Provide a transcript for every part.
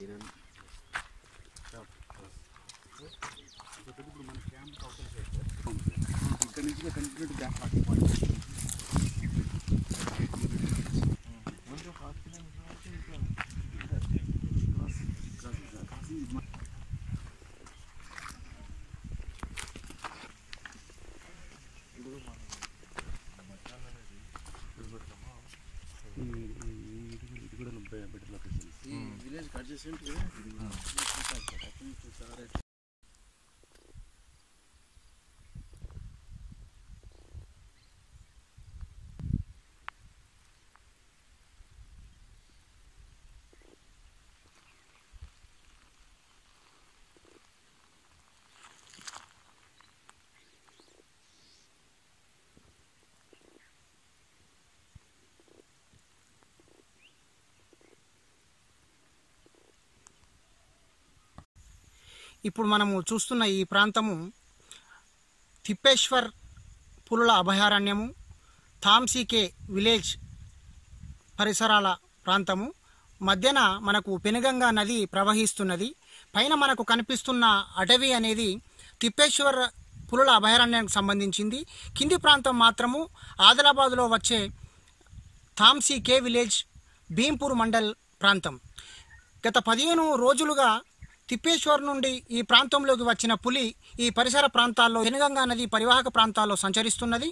ఇప్పుడు మన క్యాంప్ అవతల సైడ్ సార్ ఇక్కడ నుంచి కంటిన్యూ బ్యాక్ ఫార్టీ పాయింట్ ఇది కూడా బెటర్ లొకేషన్ ఈ విలేజ్ కట్ చేసి ఉంటుంది కదా చూసారు సార్ అక్కడి నుంచి చూసారా ఇప్పుడు మనము చూస్తున్న ఈ ప్రాంతము తిప్పేశ్వర్ పులుల అభయారణ్యము థామ్సీకే విలేజ్ పరిసరాల ప్రాంతము మధ్యన మనకు పెనుగంగా నది ప్రవహిస్తున్నది పైన మనకు కనిపిస్తున్న అటవీ అనేది తిప్పేశ్వర్ పులుల అభయారణ్యానికి సంబంధించింది కింది ప్రాంతం మాత్రము ఆదిలాబాద్లో వచ్చే థామ్సీ కే విలేజ్ భీంపూర్ మండల్ ప్రాంతం గత పదిహేను రోజులుగా తిప్పేశ్వర్ నుండి ఈ ప్రాంతంలోకి వచ్చిన పులి ఈ పరిసర ప్రాంతాల్లో వెనుగంగా నది పరివాహక ప్రాంతాల్లో సంచరిస్తున్నది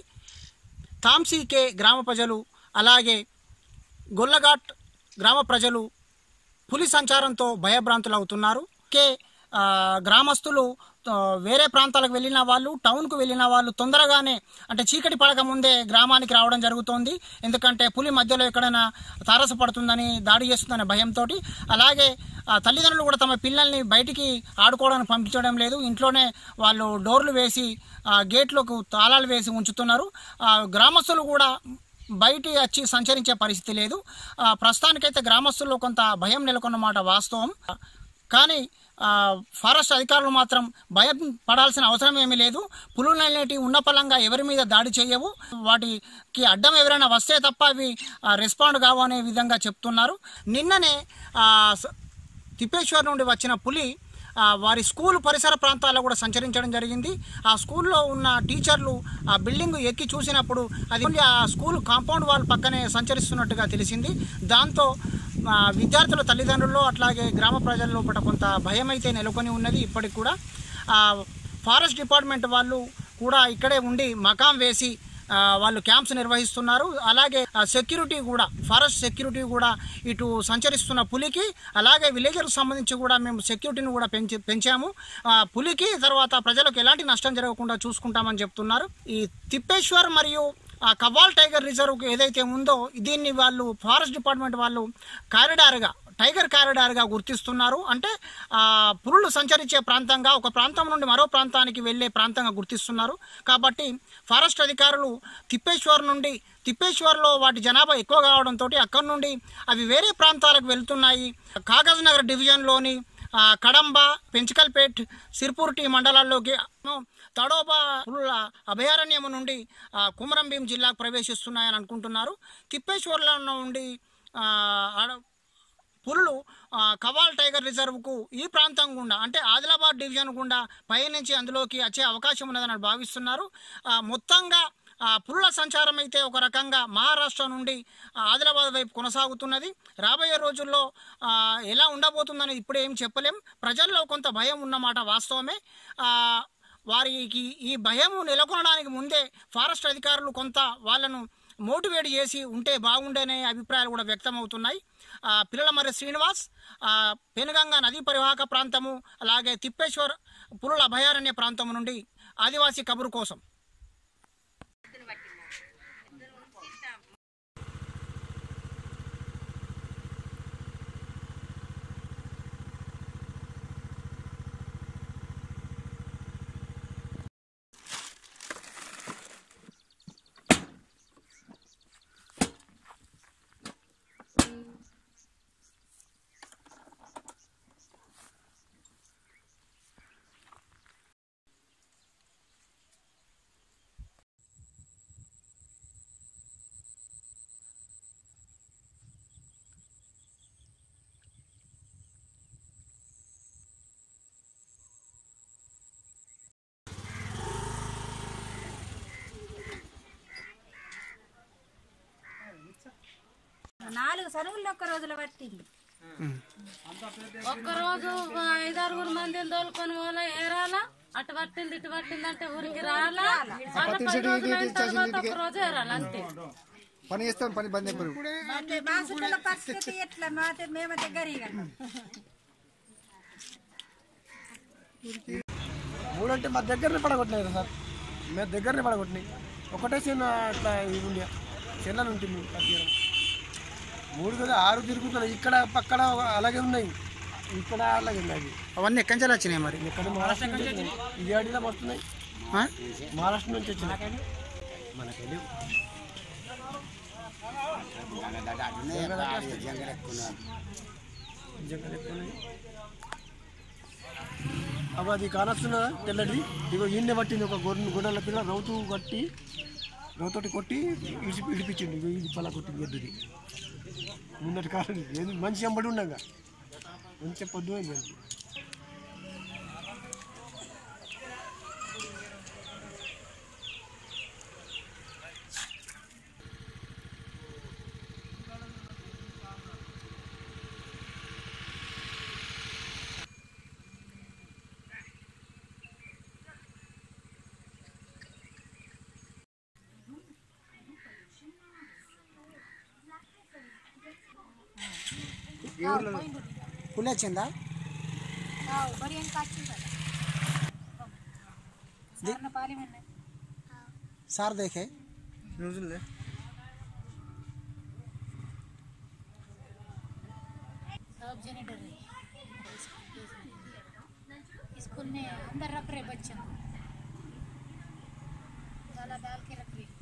తాంసీకే గ్రామ ప్రజలు అలాగే గొల్లఘాట్ గ్రామ ప్రజలు పులి సంచారంతో భయభ్రాంతులు అవుతున్నారు కే ఆ, గ్రామస్తులు ఆ, వేరే ప్రాంతాలకు వెళ్ళిన వాళ్ళు టౌన్కు వెళ్ళిన వాళ్ళు తొందరగానే అంటే చీకటి పడక ముందే గ్రామానికి రావడం జరుగుతోంది ఎందుకంటే పులి మధ్యలో ఎక్కడైనా తారసపడుతుందని దాడి చేస్తుందనే భయంతో అలాగే ఆ, తల్లిదండ్రులు కూడా తమ పిల్లల్ని బయటికి ఆడుకోవడానికి పంపించడం లేదు ఇంట్లోనే వాళ్ళు డోర్లు వేసి ఆ, గేట్లకు తాళాలు వేసి ఉంచుతున్నారు ఆ, గ్రామస్తులు కూడా బయటి వచ్చి సంచరించే పరిస్థితి లేదు ఆ, ప్రస్తుతానికైతే గ్రామస్తుల్లో కొంత భయం నెలకొన్నమాట వాస్తవం కానీ ఆ, ఫారెస్ట్ అధికారులు మాత్రం భయం పడాల్సిన అవసరం ఏమీ లేదు పులులు అనేటివి ఉన్న పలంగా ఎవరి మీద దాడి చేయవు వాటికి అడ్డం ఎవరైనా వస్తే తప్ప అవి ఆ, రెస్పాండ్ కావు అనే విధంగా చెప్తున్నారు నిన్ననే ఆ, స- తిప్పేశ్వర్ నుండి వచ్చిన పులి ఆ, వారి స్కూల్ పరిసర ప్రాంతాల్లో కూడా సంచరించడం జరిగింది ఆ స్కూల్లో ఉన్న టీచర్లు ఆ బిల్డింగ్ ఎక్కి చూసినప్పుడు అది ఓన్లీ ఆ స్కూల్ కాంపౌండ్ వాల్ పక్కనే సంచరిస్తున్నట్టుగా తెలిసింది దాంతో ఆ, విద్యార్థుల తల్లిదండ్రుల్లో అట్లాగే గ్రామ ప్రజల లోపల కొంత భయం అయితే నెలకొని ఉన్నది ఇప్పటికి కూడా ఆ, ఫారెస్ట్ డిపార్ట్మెంట్ వాళ్ళు కూడా ఇక్కడే ఉండి మకాం వేసి ఆ, వాళ్ళు క్యాంప్స్ నిర్వహిస్తున్నారు అలాగే ఆ, సెక్యూరిటీ కూడా ఫారెస్ట్ సెక్యూరిటీ కూడా ఇటు సంచరిస్తున్న పులికి అలాగే విలేజర్కి సంబంధించి కూడా మేము సెక్యూరిటీని కూడా పెంచి పెంచాము ఆ, పులికి తర్వాత ప్రజలకు ఎలాంటి నష్టం జరగకుండా చూసుకుంటామని చెప్తున్నారు ఈ తిప్పేశ్వర్ మరియు ఆ కవ్వాల్ టైగర్ రిజర్వ్ ఏదైతే ఉందో దీన్ని వాళ్ళు ఫారెస్ట్ డిపార్ట్మెంట్ వాళ్ళు కారిడార్గా టైగర్ కారిడార్గా గుర్తిస్తున్నారు అంటే ఆ పులులు సంచరించే ప్రాంతంగా ఒక ప్రాంతం నుండి మరో ప్రాంతానికి వెళ్ళే ప్రాంతంగా గుర్తిస్తున్నారు కాబట్టి ఫారెస్ట్ అధికారులు తిప్పేశ్వర్ నుండి తిప్పేశ్వర్లో వాటి జనాభా ఎక్కువ కావడంతో అక్కడి నుండి అవి వేరే ప్రాంతాలకు వెళ్తున్నాయి కాగజ్ నగర్ డివిజన్లోని ఆ, కడంబ పెంచికల్పేట్ సిర్పూర్టి మండలాల్లోకి తడోబా పులుల అభయారణ్యం నుండి ఆ, కుమరంభీం జిల్లాకు ప్రవేశిస్తున్నాయని అనుకుంటున్నారు తిప్పేశ్వర్లో నుండి ఆ, ఆడ- పులులు ఆ, కవాల్ టైగర్ రిజర్వ్కు ఈ ప్రాంతం గుండా అంటే ఆదిలాబాద్ డివిజన్ గుండా పయనించి అందులోకి వచ్చే అవకాశం ఉన్నదని భావిస్తున్నారు ఆ, మొత్తంగా ఆ, పులుల సంచారం అయితే ఒక రకంగా మహారాష్ట్ర నుండి ఆ, ఆదిలాబాద్ వైపు కొనసాగుతున్నది రాబోయే రోజుల్లో ఆ, ఎలా ఉండబోతుందని ఇప్పుడు ఏం చెప్పలేం ప్రజల్లో కొంత భయం ఉన్నమాట వాస్తవమే ఆ, వారికి ఈ భయం నెలకొనడానికి ముందే ఫారెస్ట్ అధికారులు కొంత వాళ్ళను మోటివేట్ చేసి ఉంటే బాగుండేనే అభిప్రాయాలు కూడా వ్యక్తమవుతున్నాయి ఆ, పిల్లల మరి శ్రీనివాస్ ఆ, పెనుగంగా నదీ పరివాహక ప్రాంతము అలాగే తిప్పేశ్వర్ పులుల అభయారణ్య ప్రాంతం నుండి ఆదివాసీ కబురు కోసం నాలుగు సనుగులు ఒక్క రోజులో పట్టింది ఒక్కరోజు ఐదారుగురు మందిని తోలుకొని పోలే ఏరాలా అటు పట్టింది ఇటు పట్టింది అంటే ఊరికి రాలా మళ్ళా పది రోజులు అయిన తర్వాత ఒక రోజు ఏరాలి అంతే పని చేస్తాం పని బంద్ అయిపోయి అంటే మా సుట్టుల పరిస్థితి ఎట్లా మా మేము దగ్గర ఇక మూడు అంటే మా దగ్గరనే పడగొట్టినాయి కదా సార్ మేము దగ్గరనే పడగొట్టినాయి ఒకటే చిన్న అట్లా ఇది ఉండే చిన్నలు ఉంటుంది పట్టియడం మూడు కదా ఆరు తిరుగుతున్నాయి ఇక్కడ పక్కన అలాగే ఉన్నాయి ఇక్కడ అలాగే ఉన్నాయి అవన్నీ ఎక్కడి నుంచి వచ్చినాయి మరి ఇక్కడ మహారాష్ట్ర నుంచి వచ్చినాయి ఇది అడిగినా వస్తున్నాయి ఆ? మహారాష్ట్ర నుంచి వచ్చినాయి జంగల్ ఎక్కువ ఉన్నాయి. అవి అది కానొస్తున్నదా తెల్లది ఇగో ఈయన్ని పట్టింది ఒక గొర్రె గొర్రెల పిల్ల రౌతు కట్టి రౌతోటి కొట్టి ఇడిచి ఇడిపించింది ఇగో ఇది పలా కొట్టింది ఎద్దుది ముందటి కాలం ఇది. ఏది మంచి ఎంబడి ఉండగా మంచి పొద్దు అయింది అది. పులి వచ్చిందా बड़ी काटून पाली में సార్ దేఖే రోజులే सब जने डर रहे स्कूल में अंदर रख रहे बच्चों को ताला डाल के रख रहे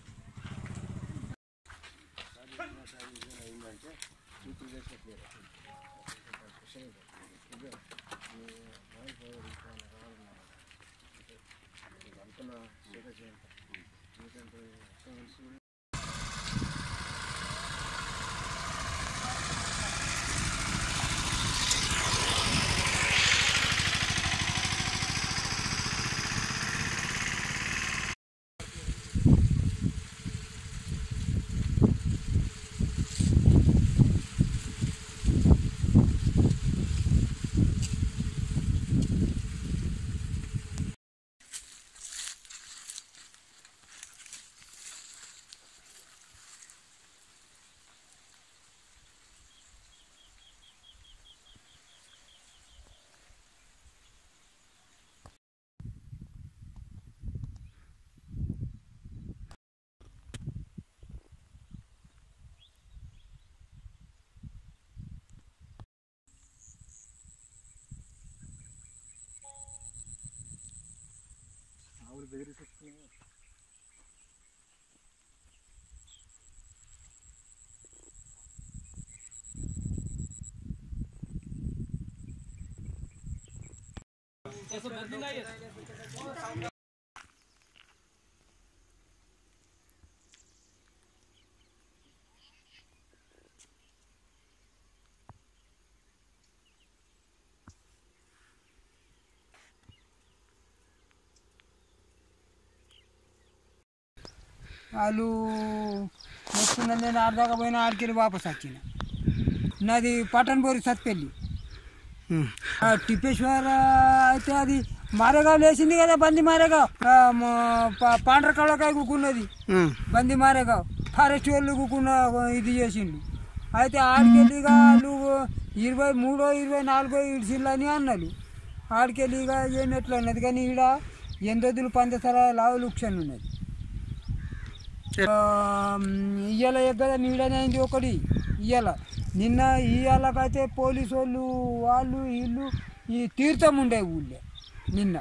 వాళ్ళు వస్తున్న నేను ఆడదాకా పోయినా ఆడికెళ్ళి వాపస్ వచ్చిన నాది పట్టణ బోరి సత్పెల్లి ఆ టిప్పేశ్వర అయితే అది మారేగావ్ లేచింది కదా బంది మారేగావ్ ఆ, మ- ప- పాండ్రకాళ్ళకాయ కూకున్నది బంది మారేగావ్ ఫారెస్ట్ వాళ్ళు కూకున్న ఇది చేసిండు అయితే ఆడికెళ్ళిగా వాళ్ళు ఇరవై మూడో ఇరవై నాలుగో ఇడిచిల్లని అన్నారు ఆడికెళ్ళిగా ఏం ఎట్లా ఉన్నది కానీ ఈడ ఎందొద్దులు పందసర లావు లుక్షన్ ఉన్నది ఇయ్యాల ఎగ్గద నీడనైంది ఒకటి ఇయ్యాల నిన్న ఇయ్యాలకైతే పోలీసు వాళ్ళు వాళ్ళు వీళ్ళు ఈ తీర్థం ఉండే ఊళ్ళో నిన్న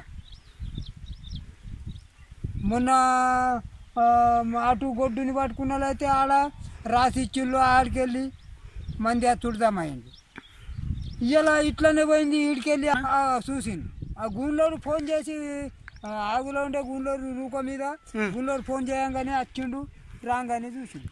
మొన్న ఆ, అటు గొడ్డుని పట్టుకున్న వాళ్ళైతే ఆడ రాసిచ్చిళ్ళు ఆడికెళ్ళి మంది తుడదామైంది ఇవాళ ఇట్లనే పోయింది ఈడికెళ్ళి ఆ, చూసింది ఆ గుండ్లోరు ఫోన్ చేసి ఆ, ఆగులో ఉండే గుండ్లోరు రూప మీద గుండ్లోరు ఫోన్ చేయంగానే వచ్చిండు రాగానే చూసిండు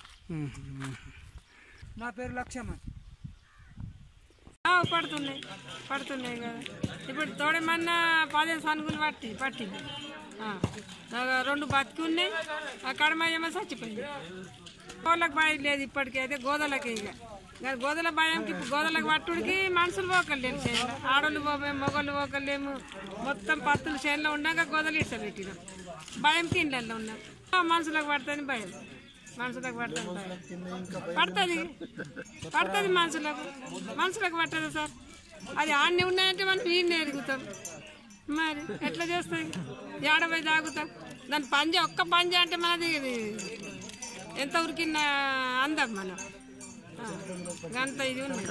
నా పేరు లక్ష్మణ్ ఆ, పడుతున్నాయి పడుతున్నాయి కదా ఇప్పుడు తోడేమన్న పదిహేను సనుగులు పట్టి పట్టింది ఆ, ఆ, రెండు బతికి ఉన్నాయి ఆ కడమ ఏమో చచ్చిపోయింది గోదలకు భయం లేదు ఇప్పటికీ అయితే గోదలకి ఇక ఇంకా గోదల భయంకి ఇప్పుడు గోదలకు పట్టుడికి మనుషులు పోకలేము చేనులో ఆడోళ్ళు పోలేము మొగోళ్ళు పోకలేము మొత్తం పత్తులు చేనులో ఉన్నాక గోదలు ఇట్లా పెట్టినాం భయంకి ఇండ్లలో ఉన్నాం ఆ మనుషులకు పడుతుంది భయం మనుషులకు పడుతుంది భయం పడుతుంది పడుతుంది మనుషులకు మనుషులకు పట్టదు సార్ అది ఆడనే ఉన్నాయంటే మనం వీడిని ఎరుగుతాం మరి ఎట్లా చేస్తుంది ఏడబై తాగుతాం దాని పంజ ఒక్క పంజ అంటే మనది ఇది ఎంత ఉరికిన అందం మనం ఆ, గంత ఇది ఉన్నది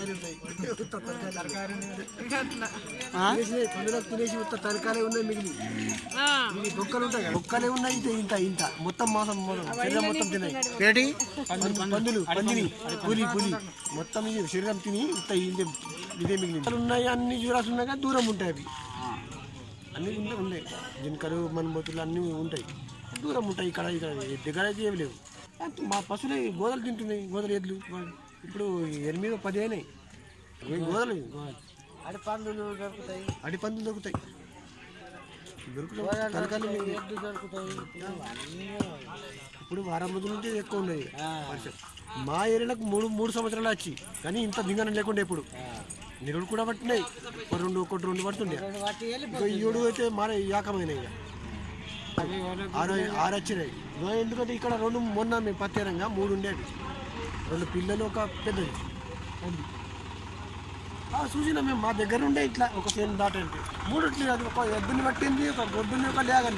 అట్లా తినేసి పందులో తినేసి ఉత్త తరకాలే ఉన్నాయి మిగిలి ఆ, ఈ బొక్కలు ఉంటాయి కదా, బొక్కలే ఉన్నాయి ఇంత ఇంత ఇంత మొత్తం మాసం మొత్తం శరీరం మొత్తం తిన్నాయి ఏటి పందులు పందిని పులి పులి మొత్తం ఇది శరీరం తిని ఇంత ఇదే ఇదే మిగిలింది అసలు ఉన్నాయి అన్ని జీవరాశులు ఉన్నాయి కానీ దూరం ఉంటాయి అవి అన్ని ఉంటాయి ఉన్నాయి జింకలు మన్మతులు అన్నీ ఉంటాయి దూరం ఉంటాయి ఇక్కడ ఇక్కడ దగ్గర అయితే ఏమి లేవు మా పశువులు గోదలు తింటున్నాయి గోదలు ఎద్లు ఇప్పుడు ఎనిమిది పది అయినాయి ఇవి గోదలు అడి పందులు దొరుకుతాయి అడి పందులు దొరుకుతాయి దొరుకుతాయి తలకాయలు దొరుకుతాయి ఇప్పుడు వారం రోజుల నుండి ఎక్కువ ఉన్నది వర్షం మా ఏరియాలకు మూడు మూడు సంవత్సరాలు వచ్చి కానీ ఇంత దింగనం లేకుండా ఇప్పుడు నిరుడు కూడా పట్టినాయి ఒక రెండు ఒకటి రెండు పడుతుండే ఇంకా ఈ ఏడు అయితే మార యాకమైనాయి ఇక. ఆరు ఆరు వచ్చినాయి ఇగో ఎందుకంటే ఇక్కడ రెండు మొన్న మేము పత్తేరంగా మూడు ఉండేవి రెండు పిల్లలు ఒక పెద్దది అది ఆ, చూసినా మేము మా దగ్గర ఉండే ఇట్లా ఒక సేను దాటంటే మూడు ఇట్లా అది ఒక ఎద్దుని పట్టింది ఒక గొడ్డుని ఒక లేగని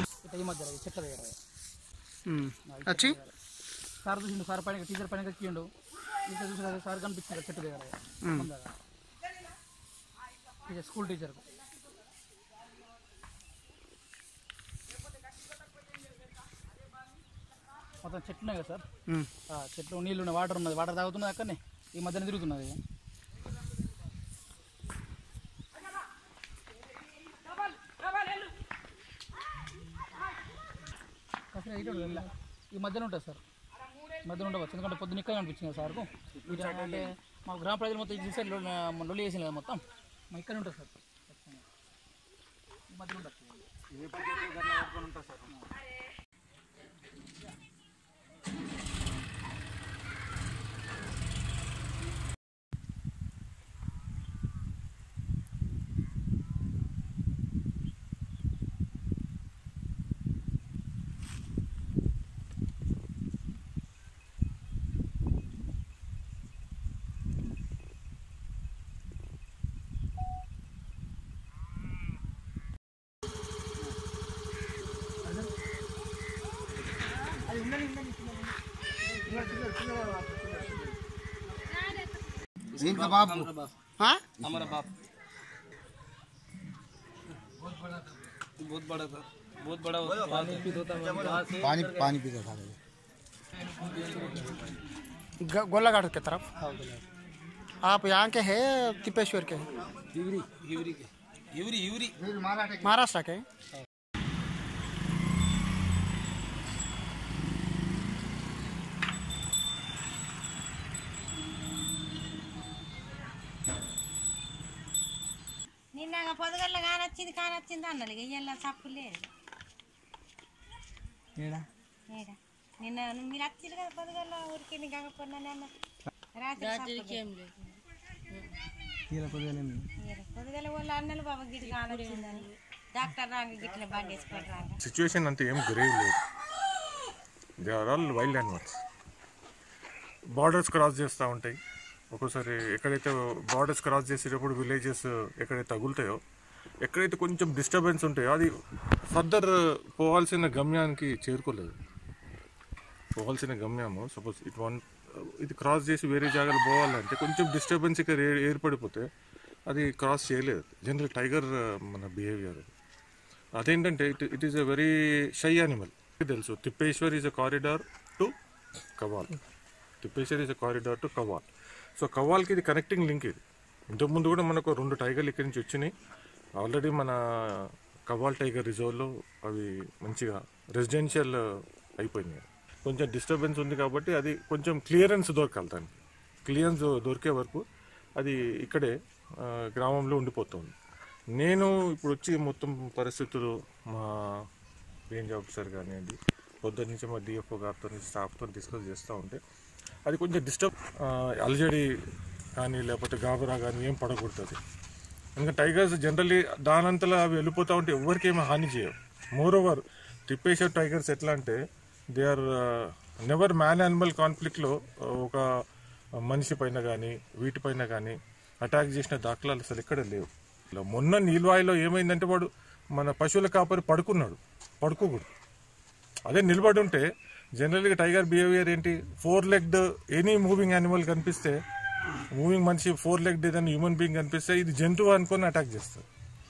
ఉమ్. వచ్చి సార్ చూసిండు సార్ పైన టీచర్ పైన ఎక్కిండు టీచర్ చూసి సార్ కనిపించారు చెట్టు దగ్గర ముందర. టీచర్ స్కూల్ టీచర్ మొత్తం చెట్లు ఉన్నాయి కదా సార్ ఉమ్. ఆ, చెట్లు నీళ్ళు ఉన్నాయి వాటర్ ఉన్నది వాటర్ తాగుతున్నది అక్కడనే ఈ మధ్యన తిరుగుతున్నది అసలు ఇటు ఉండదు ఇలా. ఈ మధ్యన ఉంటుంది సార్ ఈ మధ్యన ఉండవచ్చు ఎందుకంటే పొద్దున ఇక్కడ అనిపించింది కదా సార్కు ఇటు అంటే మా గ్రామ ప్రజలు మొత్తం ఇది సైడ్ లొల్లి చేసింది కదా మొత్తం మా ఇక్కడ ఉంటుంది సార్ ఈ మధ్యన ఉండొచ్చు इनका बाप ఆ? हमारा बाप बहुत बड़ा था बहुत बड़ा पानी पानी पानी पीता था ग- गोलाघाट के तरफ आप यहाँ के हैं तिपेश्वर के हैं हिवरी हिवरी के हिवरी हिवरी महाराष्ट्र के నిన్న పొదగల్ల కానొచ్చింది కానొచ్చింది అన్నది ఇక ఇయ్యాల తప్పు లేదు ఏడా నిన్న మీరు వచ్చింది కదా పొదగల్ల ఊరికి కాకపోయినా అన్న రాత్రి తప్పు లేదు. పొదగల వాళ్ళ అన్నలు బాబా గిడి కానొచ్చిందని డాక్టర్ రాంగ గిట్ల బండి వేసుకొని రాంగ సిచ్యువేషన్ అంతా ఏం గ్రేవ్ లేదు they are all wild animals borders cross చేస్తూ ఉంటాయి ఒక్కోసారి ఎక్కడైతే బార్డర్స్ క్రాస్ చేసేటప్పుడు విలేజెస్ ఎక్కడైతే తగులుతాయో ఎక్కడైతే కొంచెం డిస్టర్బెన్స్ ఉంటాయో అది ఫర్దర్ పోవాల్సిన గమ్యానికి చేరుకోలేదు పోవాల్సిన గమ్యము సపోజ్ ఇట్ వన్ ఇది క్రాస్ చేసి వేరే జాగాలు పోవాలంటే కొంచెం డిస్టర్బెన్స్ ఇక్కడ ఏ- ఏర్పడిపోతే అది క్రాస్ చేయలేదు జనరల్ టైగర్ మన బిహేవియర్ అదేంటంటే it it is a very shy animal తెలుసు Tippeshwar is a corridor to Kawal Tippeshwar is a corridor to Kawal so కవాల్కి ఇది కనెక్టింగ్ లింక్ ఇది ఇంతకుముందు కూడా మనకు రెండు టైగర్లు ఇక్కడి నుంచి వచ్చినాయి ఆల్రెడీ మన కవాల్ టైగర్ రిజర్వ్లో అవి మంచిగా రెసిడెన్షియల్ అయిపోయినాయి కొంచెం డిస్టర్బెన్స్ ఉంది కాబట్టి అది కొంచెం క్లియరెన్స్ దొరకాలి దానికి క్లియరెన్స్ దొరికే వరకు అది ఇక్కడే ఆ, గ్రామంలో ఉండిపోతుంది నేను ఇప్పుడు వచ్చి మొత్తం పరిస్థితులు మా రేంజ్ ఆఫీసర్ కానివ్వండి పొద్దున్న నుంచి మా డిఎఫ్ఓ గారితో స్టాఫ్తో డిస్కస్ చేస్తూ ఉంటే అది కొంచెం డిస్టర్బ్ అలజడి కానీ లేకపోతే గాబరా కానీ ఏం పడకూడదు ఇంకా టైగర్స్ జనరల్లీ దానంతలా అవి వెళ్ళిపోతూ ఉంటే ఎవరికి ఏమి హాని చేయవు మోర్ ఓవర్ తిప్పేశ్వర్ టైగర్స్ ఎట్లా అంటే they are never man animal కాన్ఫ్లిక్ట్లో ఒక మనిషి పైన కానీ వీటిపైన కానీ అటాక్ చేసిన దాఖలాలు అసలు ఎక్కడ లేవు ఇలా మొన్న నీల్వాయిలో ఏమైందంటే వాడు మన పశువుల కాపరి పడుకున్నాడు పడుకోకూడదు అదే నిలబడి ఉంటే జనరల్గా టైగర్ బిహేవియర్ ఏంటి four legged any moving animal కనిపిస్తే మూవింగ్ మనిషి ఫోర్ లెగ్డ్ ఏదైనా హ్యూమన్ బీయింగ్ కనిపిస్తే ఇది జంతువు అనుకొని అటాక్ చేస్తారు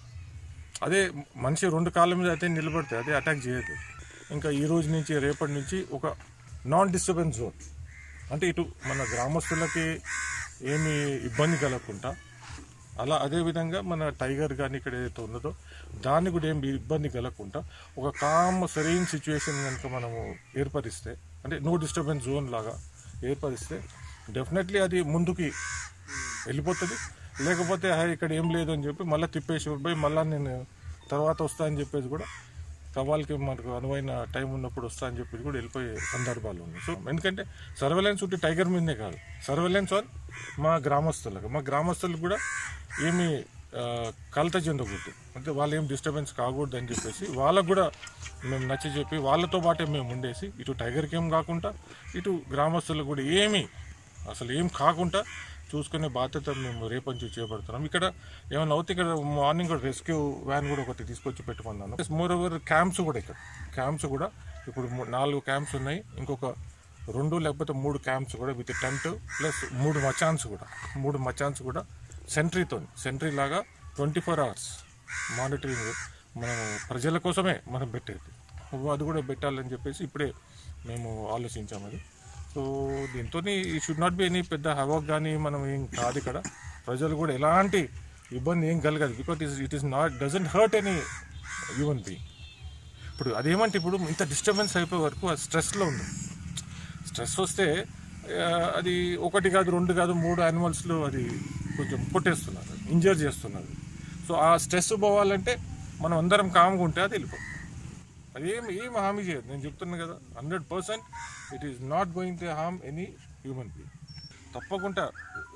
అదే మనిషి రెండు కాళ్ళ మీద అయితే నిలబడితే అదే అటాక్ చేయదు ఇంకా ఈ రోజు నుంచి రేపటి నుంచి ఒక నాన్ డిస్టర్బెన్స్ జోన్ అంటే ఇటు మన గ్రామస్తులకి ఏమి ఇబ్బంది కలగకుండా అలా అదే విధంగా మన టైగర్ కానీ ఇక్కడ ఏదైతే ఉన్నదో దాన్ని కూడా ఏం ఇబ్బంది కలగకుండా ఒక కామ్ సరైన సిచ్యువేషన్ కనుక మనము ఏర్పరిస్తే అంటే నో డిస్టర్బెన్స్ జోన్ లాగా ఏర్పరిస్తే డెఫినెట్లీ అది ముందుకి వెళ్ళిపోతుంది లేకపోతే "హే, ఇక్కడ ఏం లేదు అని చెప్పి మళ్ళీ తిప్పేసి పోయి మళ్ళీ నేను తర్వాత వస్తా అని చెప్పేసి కూడా సవాల్కి మనకు అనువైన టైం ఉన్నప్పుడు వస్తా అని చెప్పి కూడా వెళ్ళిపోయే సందర్భాలు ఉన్నాయి సో ఎందుకంటే సర్వేలెన్స్ ఉంటే టైగర్ మీదనే కాదు సర్వేలెన్స్ ఆన్ మా గ్రామస్తులకు మా గ్రామస్తులకు కూడా ఏమి ఆ, కలత చెందకూడదు అంటే వాళ్ళు ఏం డిస్టర్బెన్స్ కాకూడదు అని చెప్పేసి వాళ్ళకు కూడా మేము నచ్చ చెప్పి వాళ్ళతో పాటే మేము ఉండేసి ఇటు టైగర్కి ఏం కాకుండా ఇటు గ్రామస్తులకు కూడా ఏమీ అసలు ఏం కాకుండా చూసుకునే బాధ్యత మేము రేపటి నుంచి చేపడుతున్నాం ఇక్కడ ఏమైనా అవుతే ఇక్కడ మార్నింగ్ కూడా రెస్క్యూ వ్యాన్ కూడా ఒకటి తీసుకొచ్చి పెట్టుకున్నాను మోర్ ఓవర్ క్యాంప్స్ కూడా ఇక్కడ క్యాంప్స్ కూడా ఇప్పుడు మూ- నాలుగు క్యాంప్స్ ఉన్నాయి ఇంకొక రెండు లేకపోతే మూడు క్యాంప్స్ కూడా విత్ టెంట్ ప్లస్ మూడు మచాన్స్ కూడా మూడు మచాన్స్ కూడా సెంట్రీతో సెంట్రీ లాగా ట్వంటీ ఫోర్ అవర్స్ మానిటరింగ్ మనం ప్రజల కోసమే మనం పెట్టేది అది కూడా పెట్టాలని చెప్పేసి ఇప్పుడే మేము ఆలోచించాము అది సో దీంతో ఈ షుడ్ నాట్ బి ఎనీ పెద్ద హవాక్ కానీ మనం ఏం కాదు ఇక్కడ ప్రజలు కూడా ఎలాంటి ఇబ్బంది ఏం కలగదు because it is not doesn't hurt any human being ఇప్పుడు అదేమంటే ఇప్పుడు ఇంత డిస్టర్బెన్స్ అయిపోయే వరకు అది స్ట్రెస్లో ఉంది స్ట్రెస్ వస్తే ఆ, అది ఒకటి కాదు రెండు కాదు మూడు యానిమల్స్లో అది కొంచెం కొట్టేస్తున్నారు ఇంజర్ చేస్తున్నారు సో ఆ స్ట్రెస్ పోవాలంటే మనం అందరం కామ్గా ఉంటే అది వెళ్ళిపోతుంది అది ఏం ఏం హామీ చేయదు నేను చెప్తున్నా కదా hundred percent it is not going to harm any human being తప్పకుండా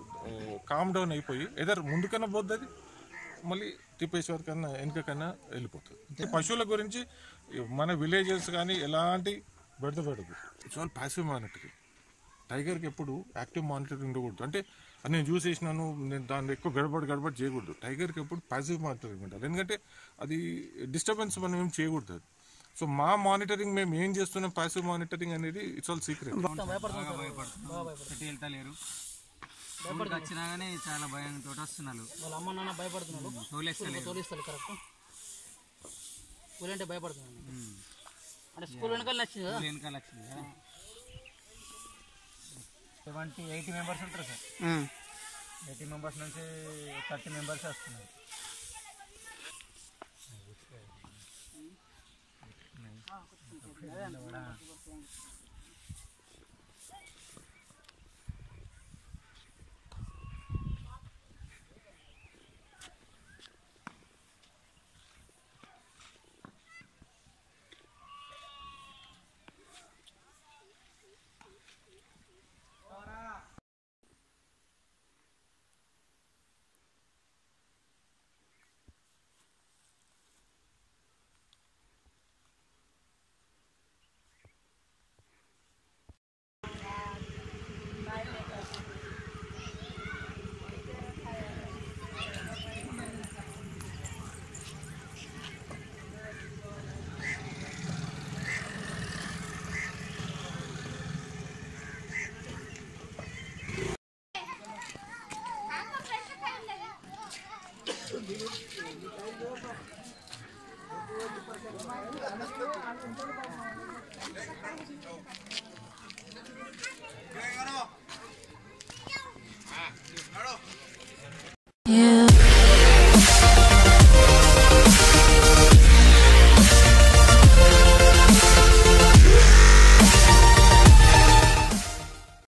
కామ్ డౌన్ అయిపోయి ఎదర్ ముందుకన్నా పోద్ది అది మళ్ళీ తిప్పేశ్వర్ కన్నా వెనుక కన్నా వెళ్ళిపోతుంది పశువుల గురించి మన విలేజెస్ కానీ ఎలాంటి బెడద పెడదు ఇట్స్ ఆల్ ప్యాసివ్ మానిటరింగ్ టైగర్కి ఎప్పుడు యాక్టివ్ మానిటరింగ్ ఉండకూడదు అంటే అది నేను చూసేసినాను నేను దాన్ని ఎక్కువ గడబడి గడబడి చేయకూడదు టైగర్కి ఎప్పుడు ప్యాసివ్ మానిటరింగ్ ఉండాలి ఎందుకంటే అది డిస్టర్బెన్స్ మనం ఏం చేయకూడదు అది సో మా మానిటరింగ్ మేము ఏం చేస్తున్నాం ప్యాసివ్ మానిటరింగ్ అనేది ఇట్స్ ఆల్ సీక్రెట్ ఎటు వెళ్తలేరు ఊరికి వచ్చినా కానీ చాలా భయంతో వస్తున్నారు వాళ్ళ అమ్మ నాన్న భయపడుతున్నారు తోలేస్తలేరు. తోలిస్తారు కరెక్ట్ స్కూల్ అంటే భయపడుతున్నాను అంటే స్కూల్ వెనకాల నచ్చింది కదా వెనకాల వచ్చింది కదా సెవెంటీ ఎయిటీ మెంబర్స్ ఉంటారు సార్ ఎయిటీ మెంబర్స్ నుంచి థర్టీ మెంబర్స్ వస్తున్నారు Claro.